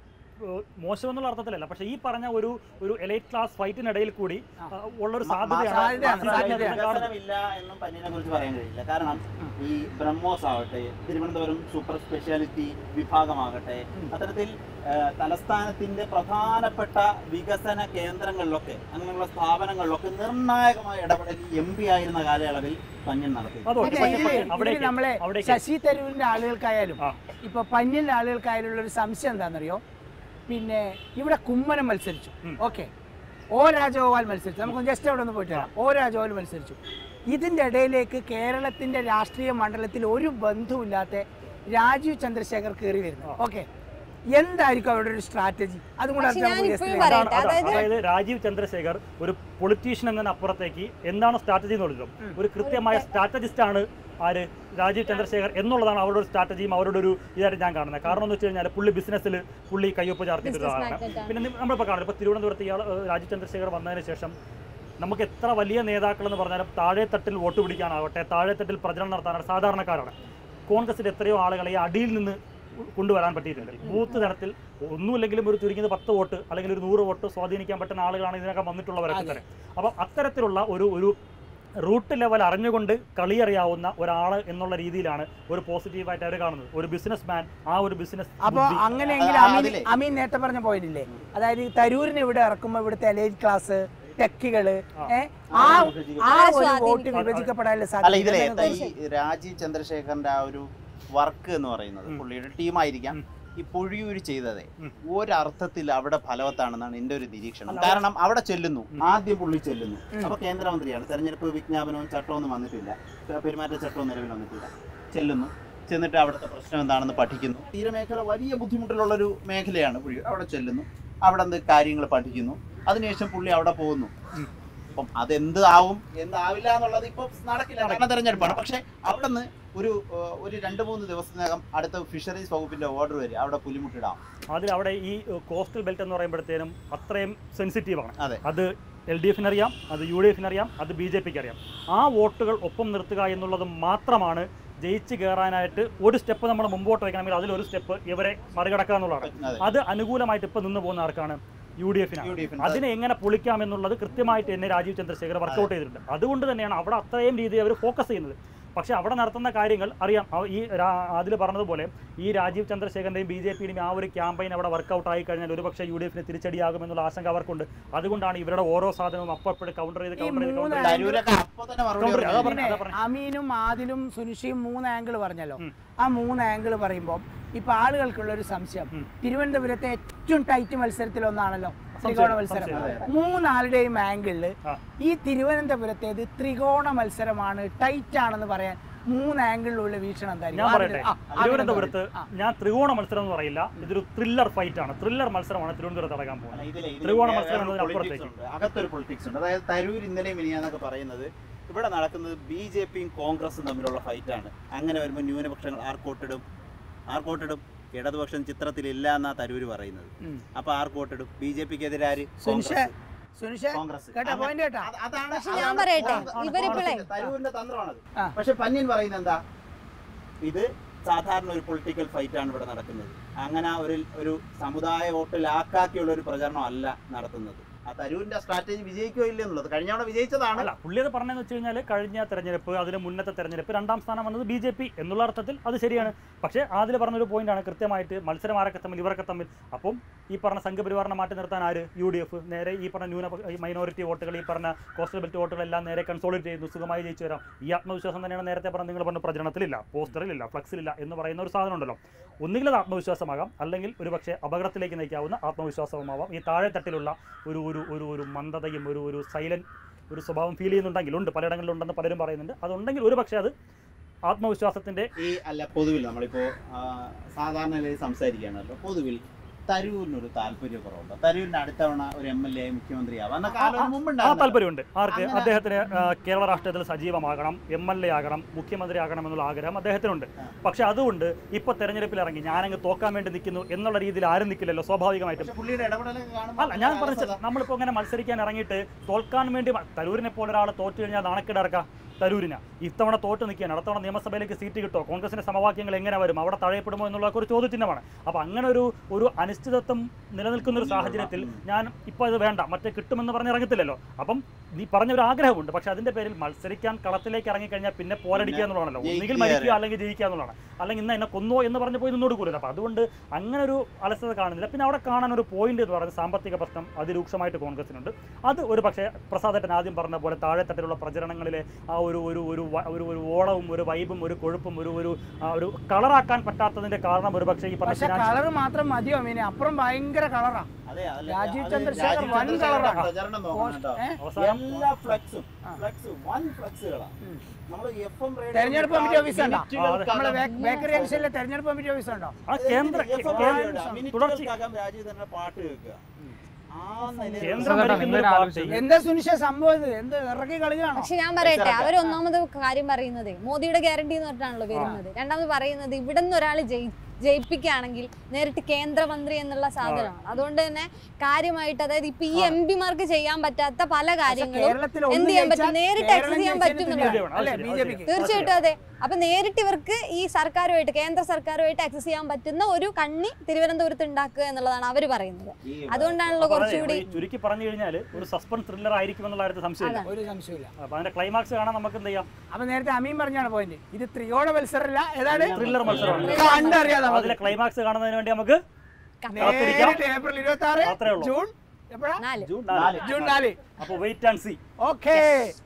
മോശം എന്നുള്ള അർത്ഥത്തിലല്ല പക്ഷേ ഈ പറഞ്ഞ ഒരു ഒരു എലൈറ്റ് ക്ലാസ് ഫൈറ്റിനിടയിൽ കൂടി ആ, ഉള്ളൊരു സാധ്യതയാണ് സാധ്യതയാണ്, സാധ്യതയാണ് സാധ്യതയാണ്. കാണുന്നത്. വികസനമില്ല എന്നും പന്നിനെ കുറിച്ച് പറയാൻ കഴിയില്ല കാരണം ഈ ബ്രഹ്മോസ് ആവട്ടെ തിരുവനന്തപുരം സൂപ്പർ സ്പെഷ്യാലിറ്റി വിഭാഗമാകട്ടെ അത്തരത്തിൽ ആ, തലസ്ഥാനത്തിന്റെ പ്രധാനപ്പെട്ട വികസന കേന്ദ്രങ്ങളിലൊക്കെ അങ്ങനെയുള്ള സ്ഥാപനങ്ങളിലൊക്കെ നിർണായകമായ ഇടപെടൽ എം പി ആയിരുന്ന കാലയളവിൽ പന്യൻ നടത്തി അത് ഓക്കേ. പക്ഷേ പക്ഷേ ഇതില് ഇതില് അവിടേക്ക് നമ്മളെ അവിടേക്ക് ശശി തരൂരിന്റെ ആളുകൾക്കായാലും ആ. ഇപ്പൊ പന്യന്റെ ആളുകൾക്കായാലും ഉള്ള ഒരു സംശയം എന്താണെന്നറിയോ പിന്നെ ഇവിടെ കുമ്മനം മത്സരിച്ചു ഉം. ഓക്കെ ഓ രാജഗോപാൽ മത്സരിച്ചു നമുക്ക് ജസ്റ്റ് അവിടെ ഒന്ന് പോയിട്ട് വരാം ഓ രാജഗോപാൽ മത്സരിച്ചു ഇതിന്റെ ഇടയിലേക്ക് കേരളത്തിന്റെ രാഷ്ട്രീയ മണ്ഡലത്തിൽ ഒരു ബന്ധവുമില്ലാത്ത രാജീവ് ചന്ദ്രശേഖർ കയറി വരുന്നു ഓക്കെ എന്തായിരിക്കും അവരുടെ ഒരു സ്ട്രാറ്റജി അതും കൂടെ പക്ഷെ നമുക്ക് ഞാൻ just ഇപ്പോഴും ഒന്ന് പറയാം. അതാണ്, അതായത് അതാണ്. അതായത് രാജീവ് ചന്ദ്രശേഖർ ഒരു പൊളിറ്റീഷ്യൻ എന്നതിനപ്പുറത്തേക്ക് എന്താണ് സ്ട്രാറ്റജി എന്നുള്ളത് ഒരു കൃത്യമായ സ്ട്രാറ്റജിസ്റ്റ് ആണ് ആര് രാജീവ് ചന്ദ്രശേഖർ എന്നുള്ളതാണ് അവരുടെ ഒരു സ്ട്രാറ്റജിയും അവരുടെ ഒരു ഇതായിട്ട് ഞാൻ കാണുന്നത് കാരണം എന്ന് വെച്ച് കഴിഞ്ഞാൽ പുള്ളി ബിസിനസ്സിൽ പുള്ളി കയ്യൊപ്പ് ചാർത്തിയിട്ട് Business ഒരാളാണ് magnet ആണ്. പിന്നെ നി- നമ്മളിപ്പോൾ കാണുന്നത് ഇപ്പോൾ തിരുവനന്തപുരത്ത് ഇയാൾ ഏഹ്, രാജീവ് ചന്ദ്രശേഖർ വന്നതിന് ശേഷം നമുക്ക് എത്ര വലിയ നേതാക്കൾ എന്ന് പറഞ്ഞാലും താഴെത്തട്ടിൽ വോട്ട് പിടിക്കാനാവട്ടെ താഴെത്തട്ടിൽ പ്രചരണം നടത്താനാണ് സാധാരണക്കാരാണ് കോൺഗ്രസിൽ എത്രയോ ആളുകളെ ഈ അടിയിൽ നിന്ന് കൊണ്ടുവരാൻ പറ്റിയിട്ടുണ്ട് ബൂത്ത് തലത്തിൽ ഒന്നുമില്ലെങ്കിലും ഒരു ചുരുങ്ങിയത് പത്ത് വോട്ട് അല്ലെങ്കിൽ ഒരു നൂറ് വോട്ട് സ്വാധീനിക്കാൻ പറ്റുന്ന ആളുകളാണ് ഇതിനൊക്കെ വന്നിട്ടുള്ളവരൊക്കെ തന്നെ അപ്പം അത്തരത്തിലുള്ള ഒരു ഒരു റൂട്ട് ലെവൽ അറിഞ്ഞുകൊണ്ട് കളി അറിയാവുന്ന ഒരാൾ എന്നുള്ള രീതിയിലാണ് ഒരു പോസിറ്റീവായിട്ട് അവർ കാണുന്നത് ഒരു ബിസിനസ് മാൻ ആ ഒരു ബിസിനസ് അപ്പൊ അങ്ങനെയെങ്കിൽ ആ, അമീൻ അതിലെ- അമീൻ നേരത്തെ പറഞ്ഞ പോയിന്റ് ഇല്ലേ അതായത് ഈ തരൂരിനെ ഇവിടെ ഇറക്കുമ്പോൾ ഇവിടുത്തെ എലൈറ്റ് ക്ലാസ് ടെക്കുകള് ഏ, ആ ആ ഒരു വോട്ട് വിഭജിക്കപ്പെടാനുള്ള അല്ല ഇതിലെ സാധ്യത ഈ രാജീവ് ചന്ദ്രശേഖരന്റെ ആ ഒരു വർക്ക് എന്ന് പറയുന്നത് ഉം. പുള്ളിയുടെ ടീമായിരിക്കാം ഉം. ഈ പൊഴിയൂര് ചെയ്തതേ ഉം. ഒരർത്ഥത്തിൽ അവിടെ ഫലവത്താണെന്നാണ് എന്റെ ഒരു നിരീക്ഷണം അല്ല, കാരണം അവിടെ ചെല്ലുന്നു ഉം. ആദ്യം പുള്ളി ചെല്ലുന്നു ഉം. അപ്പൊ കേന്ദ്രമന്ത്രിയാണ് തെരഞ്ഞെടുപ്പ് വിജ്ഞാപനവും ചട്ടമൊന്നും വന്നിട്ടില്ല പെരുമാറ്റ ചട്ടവും നിലവിൽ വന്നിട്ടില്ല ചെല്ലുന്നു ചെന്നിട്ട് അവിടുത്തെ പ്രശ്നം എന്താണെന്ന് പഠിക്കുന്നു തീരമേഖല വലിയ ബുദ്ധിമുട്ടിലുള്ള ഒരു മേഖലയാണ് പുള്ളി അവിടെ ചെല്ലുന്നു അവിടെ എന്ത് കാര്യങ്ങൾ പഠിക്കുന്നു അതിനുശേഷം പുള്ളി അവിടെ പോകുന്നു ഉം. അപ്പം അതെന്ത് ആവും എന്താവില്ല എന്നുള്ളത് ഇപ്പം നടക്കില്ല കാരണം തെരഞ്ഞെടുപ്പാണ് പക്ഷെ അവിടെ നിന്ന് ഒരു ഏഹ്, ഒരു രണ്ട് മൂന്ന് ദിവസത്തിനകം അടുത്ത ഫിഷറീസ് വകുപ്പിന്റെ ഓർഡർ വരും അവിടെ പുലിമുട്ടിടാം അതിൽ അവിടെ ഈ കോസ്റ്റൽ ബെൽറ്റ് എന്ന് പറയുമ്പോഴത്തേനും അത്രയും സെൻസിറ്റീവാണ് അതെ. അത് എൽ ഡി എഫിന് അറിയാം അത് യു ഡി എഫിന് അറിയാം അത് ബി ജെ പിക്ക് അറിയാം ആ വോട്ടുകൾ ഒപ്പം നിർത്തുക എന്നുള്ളത് മാത്രമാണ് ജയിച്ച് കയറാനായിട്ട് ഒരു സ്റ്റെപ്പ് നമ്മൾ മുമ്പോട്ട് വയ്ക്കണമെങ്കിൽ അതിലൊരു സ്റ്റെപ്പ് ഇവരെ മറികടക്കുക എന്നുള്ളതാണ് അതെ. അത് അനുകൂലമായിട്ട് ഇപ്പം നിന്ന് പോകുന്ന ആർക്കാണ് യു ഡി എഫിനാണ് യു ഡി എഫിന് അതിനെ എങ്ങനെ പൊളിക്കാം എന്നുള്ളത് കൃത്യമായിട്ട് എന്നെ രാജീവ് ചന്ദ്രശേഖർ വർക്കൗട്ട് ചെയ്തിട്ടുണ്ട് അതുകൊണ്ട് തന്നെയാണ് അവിടെ അത്രയും രീതിയിൽ അവർ ഫോക്കസ് ചെയ്യുന്നത് പക്ഷേ അവിടെ നടത്തുന്ന കാര്യങ്ങൾ അറിയാം അവ- ഈ അതിൽ പറഞ്ഞതുപോലെ ഈ രാജീവ് ചന്ദ്രശേഖരൻ്റെയും ബി ജെ പിയുടെയും ആ ഒരു ക്യാമ്പയിൻ അവിടെ വർക്കൗട്ട് ആയി കഴിഞ്ഞാൽ ഒരുപക്ഷെ യു ഡി എഫിന് തിരിച്ചടിയാകുമെന്നുള്ള ആശങ്ക അവർക്കുണ്ട് അതുകൊണ്ടാണ് ഇവരുടെ ഓരോ സാധനവും അപ്പോഴപ്പോഴും കൗണ്ടർ ചെയ്ത് ഈ കൗണ്ടർ ചെയ്ത് മൂന്ന് കൗണ്ടർ ചെയ്ത് തരൂരൊക്കെ അപ്പൊ തന്നെ മറുപടി കൗണ്ടർ അതാ പറഞ്ഞു. പറഞ്ഞത്, അതാ പറഞ്ഞത്. അമീനും ആദിലും സുനിഷയും മൂന്ന് ആംഗിൾ പറഞ്ഞല്ലോ ഉം. ആ മൂന്ന് ആംഗിൾ പറയുമ്പോൾ ഇപ്പൊ ആളുകൾക്കുള്ള ഒരു സംശയം ഉം. തിരുവനന്തപുരത്തെ ഏറ്റവും ടൈറ്റ് മത്സരത്തിൽ ഒന്നാണല്ലോ സംശയം, ത്രികോണ മത്സരം സംശയം. മൂന്നാളുടെയും ആംഗിളില് ആ. ഈ തിരുവനന്തപുരത്തേത് ത്രികോണ മത്സരമാണ് ടൈറ്റ് ആണെന്ന് പറയാൻ മൂന്ന് ആംഗിളിലുള്ള വീക്ഷണം എന്തായിരിക്കും? ഞാൻ പറയട്ടെ ആ, ആ, തിരുവനന്തപുരത്ത് ആ. ഞാൻ ത്രികോണ മത്സരം എന്ന് പറയില്ല ഇതൊരു ത്രില്ലർ ഫൈറ്റ് ആണ് ത്രില്ലർ മത്സരമാണ് തിരുവനന്തപുരത്ത് നടക്കാൻ പോകുന്നത് അല്ല, ഇതിലെ- ഇതിലെ ത്രികോണ വേറെ മത്സരം ഒരു എന്നതിനപ്പുറത്തേക്ക്. politics ഉണ്ട്. അകത്തൊരു പൊളിറ്റിക്സ് ഉണ്ട് അതായത് തരൂർ ഇന്നലെ മിനിയാന്നൊക്കെ പറയുന്നത് ഇവിടെ നടക്കുന്നത് ബി ജെ പിയും കോൺഗ്രസും തമ്മിലുള്ള ഫൈറ്റാണ് അങ്ങനെ വരുമ്പോൾ ന്യൂനപക്ഷങ്ങൾ ആർക്കോട്ടിടും ആർക്കോട്ടിടും ഇടതുപക്ഷം ചിത്രത്തിലില്ല എന്നാ തരൂര് പറയുന്നത് ഉം. അപ്പൊ ആർക്കോട്ടിടും ബി ജെ പിക്ക് എതിരാര് സുനിഷ കോൺഗ്രസ്. സുനിഷ കോൺഗ്രസ് കേട്ടോ അങ്ങനെ- പോയിന്റ് കേട്ടാ അത് അതാണ് പക്ഷെ അതാണ് ഞാൻ പറയട്ടെ, കോൺഗ്രസ്- ഇവരിപ്പോഴേ- കോൺഗ്രസിന്റെ തരൂരിന്റെ തന്ത്രമാണത് ആ. പക്ഷെ പന്യൻ പറയുന്നത് എന്താ ഇത് സാധാരണ ഒരു പൊളിറ്റിക്കൽ ഫൈറ്റ് ആണ് ഇവിടെ നടക്കുന്നത് അങ്ങനെ ഒരു ഒരു സമുദായ വോട്ടിലാക്കാക്കിയുള്ള ഒരു പ്രചരണം അല്ല നടത്തുന്നത് ആ തരൂരിന്റെ സ്ട്രാറ്റജി വിജയിക്കോ ഇല്ല എന്നുള്ളത് കഴിഞ്ഞ തവണ വിജയിച്ചതാണ് അല്ല പുള്ളി അത് പറഞ്ഞതെന്ന് വെച്ച് കഴിഞ്ഞാൽ കഴിഞ്ഞ തെരഞ്ഞെടുപ്പ് അതിന് മുന്നത്തെ തെരഞ്ഞെടുപ്പ് രണ്ടാം സ്ഥാനം വന്നത് ബി ജെ പി എന്നുള്ള അർത്ഥത്തിൽ അത് ശരിയാണ് പക്ഷേ അതിൽ പറഞ്ഞൊരു പോയിന്റാണ് കൃത്യമായിട്ട് മത്സരം ആരൊക്കെ തമ്മിൽ ഇവരൊക്കെ തമ്മിൽ അപ്പം ഈ പറഞ്ഞ സംഘപരിവാറിനെ മാറ്റി നിർത്താൻ ആര് യു ഡി എഫ് നേരെ ഈ പറഞ്ഞ ന്യൂന ഈ മൈനോറിറ്റി വോട്ടുകൾ ഈ പറഞ്ഞ കോസ്റ്റൽ ബെൽറ്റ് വോട്ടുകളെല്ലാം നേരെ കൺസോളിഡേറ്റ് ചെയ്യുന്നു സുഖമായി ജയിച്ചു വരാം ഈ ആത്മവിശ്വാസം തന്നെയാണ് നേരത്തെ പറഞ്ഞ നിങ്ങൾ പറഞ്ഞ പ്രചരണത്തിലില്ല പോസ്റ്ററിലില്ല ഫ്ലക്സിലില്ല എന്ന് പറയുന്ന ഒരു സാധനം ഉണ്ടല്ലോ ഒന്നുകിൽ അത് ആത്മവിശ്വാസമാകാം അല്ലെങ്കിൽ ഒരു പക്ഷേ അപകടത്തിലേക്ക് നയിക്കാവുന്ന ആത്മവിശ്വാസവുമാവാം ഈ താഴെത്തട്ടിലുള്ള ഒരു ഒരു ഒരു ഒരു മന്ദതയും ഒരു ഒരു സൈലന്റ് ഒരു സ്വഭാവം ഫീൽ ചെയ്യുന്നുണ്ടെങ്കിൽ ഉണ്ട് പലയിടങ്ങളിലും ഉണ്ടെന്ന് പലരും പറയുന്നുണ്ട് അതുണ്ടെങ്കിൽ ഒരു പക്ഷേ അത് ആത്മവിശ്വാസത്തിന്റെ ഈ അല്ല പൊതുവിൽ നമ്മളിപ്പോ ആ, സാധാരണ നിലയിൽ സംസാരിക്കുകയാണല്ലോ പൊതുവിൽ തരൂരിനൊരു താല്പര്യക്കുറവുണ്ട് തരൂരിന് അടുത്തവണ ഒരു എം എൽ എ മുഖ്യമന്ത്രി ആവാം എന്നൊക്കെ ആലോചന ആ മുമ്പുണ്ടായിരുന്നു താല്പര്യമുണ്ട് ആർക്ക് അങ്ങനെ- അദ്ദേഹത്തിന് ആ, കേരള രാഷ്ട്രീയത്തിൽ സജീവമാകണം എം എൽ എ ആകണം മുഖ്യമന്ത്രി ആകണം എന്നുള്ള ആഗ്രഹം അദ്ദേഹത്തിനുണ്ട് ആ. പക്ഷെ അതുകൊണ്ട് ഇപ്പൊ തെരഞ്ഞെടുപ്പിൽ ഇറങ്ങി ഞാനങ്ങ് തോക്കാൻ വേണ്ടി നിൽക്കുന്നു എന്നുള്ള രീതിയിൽ ആരും നിൽക്കില്ലല്ലോ സ്വാഭാവികമായിട്ടും പക്ഷെ പുള്ളിയുടെ ഇടപെടലൊക്കെ കാണുമ്പോൾ അല്ല ഞാൻ ഒരു പറഞ്ഞത് അലസത. നമ്മളിപ്പോൾ ഇങ്ങനെ മത്സരിക്കാൻ ഇറങ്ങിയിട്ട് തോൽക്കാൻ വേണ്ടി മ- തരൂരിനെ പോലെ ഒരാൾ തോറ്റു കഴിഞ്ഞാൽ നാണക്കേടിറക്കാം തരൂരിന് ഇത്തവണ തോറ്റ് നിൽക്കുകയാണ് അടുത്തവണ നിയമസഭയിലേക്ക് സീറ്റ് കിട്ടുമോ കോൺഗ്രസിന്റെ സമവാക്യങ്ങൾ എങ്ങനെ വരും അവിടെ തഴയപ്പെടുമോ എന്നുള്ള ഒരു ചോദ്യചിഹ്നമാണ് അപ്പോൾ അങ്ങനെ ഒരു ഒരു അനിശ്ചിതത്വം നിലനിൽക്കുന്ന ഒരു സാഹചര്യത്തിൽ ഞാൻ ഇപ്പോൾ ഇത് വേണ്ട മറ്റേ കിട്ടുമെന്ന് പറഞ്ഞ് ഇറങ്ങത്തില്ലല്ലോ അപ്പം നീ പറഞ്ഞ ഒരു ആഗ്രഹമുണ്ട് പക്ഷെ അതിന്റെ പേരിൽ മത്സരിക്കാൻ കളത്തിലേക്ക് ഇറങ്ങിക്കഴിഞ്ഞാൽ പിന്നെ പോരടിക്കുക എന്നുള്ളതാണല്ലോ ഒന്നുകിൽ ജയിക്കുക മരിക്കുക അല്ലെങ്കിൽ ജയിക്കുക എന്നുള്ളതാണ് അല്ലെങ്കിൽ ഇന്ന് എന്നെ കൊന്നോ എന്ന് പറഞ്ഞ് പോയി നിന്നോട് കൂടില്ല അപ്പോൾ അതുകൊണ്ട് അങ്ങനെ ഒരു അലസത കാണുന്നില്ല പിന്നെ അവിടെ കാണാൻ ഒരു പോയിന്റ് എന്ന് പറയുന്നത് സാമ്പത്തിക പ്രശ്നം അതിരൂക്ഷമായിട്ട് കോൺഗ്രസിനുണ്ട് അത് ഒരു പക്ഷേ പ്രസാദേട്ടൻ ആദ്യം പറഞ്ഞ പോലെ താഴെത്തട്ടിലുള്ള പ്രചരണങ്ങളിലെ ആ ഒരു ഒരു ഒരു വ- ഒരു ഒരു ഓളവും ഒരു വൈബും ഒരു കൊഴുപ്പും ഒരു ഒരു ആ ഒരു കളറാക്കാൻ പറ്റാത്തതിന്റെ കാരണം ഒരു പക്ഷേ ഈ പറഞ്ഞ പക്ഷെ finance- കളർ മാത്രം മതിയോ മീനെ അപ്പുറം ഭയങ്കര കളറാ അതെ, അതല്ല, രാജീവ് അത് ചന്ദ്രശേഖർ രാജീവ് വൻ ചന്ദ്രശേഖരുടെ കളറാ. പ്രചരണം നോക്കണം കേട്ടോ. ഏ? അവസാനം എല്ലാ ഫ്ലക്സും ആ. ഫ്ലക്സ് വൻ ഫ്ലക്സുകളാണ് ഉം. നമ്മൾ എഫ് എം തെരഞ്ഞെടുപ്പ് കമ്മിറ്റി ഓഫീസ് ഉണ്ടോ? മിനിറ്റുകൾക്കകം നമ്മളെ ബേ- ബേക്കറി ജംഗ്ഷനിലെ തെരഞ്ഞെടുപ്പ് കമ്മിറ്റി ഓഫീസ് ഉണ്ടോ ആ കേന്ദ്ര എഫ് എം കേന്ദ്ര റേഡിയോയുടെ തുടർച്ച മിനിറ്റുകൾക്കകം രാജീവ് തന്നെ പാട്ട് കേൾക്കുക ആ നിലയിൽ കേന്ദ്രം പ്രസാദേട്ടാ, ഭരിക്കുന്ന ഒരു നിങ്ങളൊരു പാർട്ടി ആലോചിച്ച് എന്താ സുനിഷ സംഭവം ഇത് എന്ത് ഇറക്കി കളിയാണോ പക്ഷെ ഞാൻ പറയട്ടെ പൈസ അവർ ഒന്നാമത് കാര്യം പറയുന്നത് മോദിയുടെ ഗ്യാരണ്ടി എന്ന് പറഞ്ഞിട്ടാണല്ലോ വരുന്നത് രണ്ടാമത് പറയുന്നത് ഇവിടെ നിന്ന് ഒരാൾ ജയിപ്പിക്കുകയാണെങ്കിൽ നേരിട്ട് കേന്ദ്രമന്ത്രി എന്നുള്ള സാധനമാണ് അതുകൊണ്ട് തന്നെ കാര്യമായിട്ട് അതായത് ഇപ്പൊ ഈ എം പിമാർക്ക് ചെയ്യാൻ പറ്റാത്ത പല കാര്യങ്ങളും കേരളത്തിൽ എന്ത് ഒന്ന് ചെയ്യാൻ ജയിച്ചാൽ പറ്റും നേരിട്ട് കേരളം access ചെയ്യാൻ ജയിച്ചതിന് പറ്റുന്നുണ്ട് തുല്യമാണ്. അല്ലേ ബി ജെ പിക്ക് തീർച്ചയായിട്ടും അതെ അപ്പൊ നേരിട്ട് ഇവർക്ക് ഈ സർക്കാരുമായിട്ട് കേന്ദ്ര സർക്കാരുമായിട്ട് ആക്സസ് ചെയ്യാൻ പറ്റുന്ന ഒരു കണ്ണി തിരുവനന്തപുരത്ത് ഉണ്ടാക്കുക എന്നുള്ളതാണ് അവർ പറയുന്നത് അതുകൊണ്ടാണല്ലോ കുറച്ചുകൂടി ഈ ചുരുക്കി പറഞ്ഞു കഴിഞ്ഞാൽ ഒരു സസ്പെൻസ് ത്രില്ലർ ആയിരിക്കും എന്നുള്ള കാര്യത്തിൽ സംശയമില്ല ഒരു സംശയമില്ല അപ്പൊ അതിന്റെ ക്ലൈമാക്സ് കാണാൻ നമുക്ക് എന്ത് ചെയ്യാം അപ്പൊ നേരത്തെ അമീൻ പറഞ്ഞാണ് പോയിന്റ് ഇത് ത്രികോണ മത്സരമല്ല ഏതാണ് ത്രില്ലർ മത്സരമാണ് കണ്ടറിയാം നമുക്ക്. അതിലെ ക്ലൈമാക്സ് കാണുന്നതിന് വേണ്ടി നമുക്ക് കാത്തിരിക്കാം നേരിട്ട് ഏപ്രിൽ ഇരുപത്തി ആറ് അത്രേ ഉള്ളൂ ജൂൺ എപ്പോഴാ നാല് ജൂൺ നാല് ജൂൺ നാല് അപ്പൊ വെയിറ്റ് ആൻഡ് സി ഓക്കേ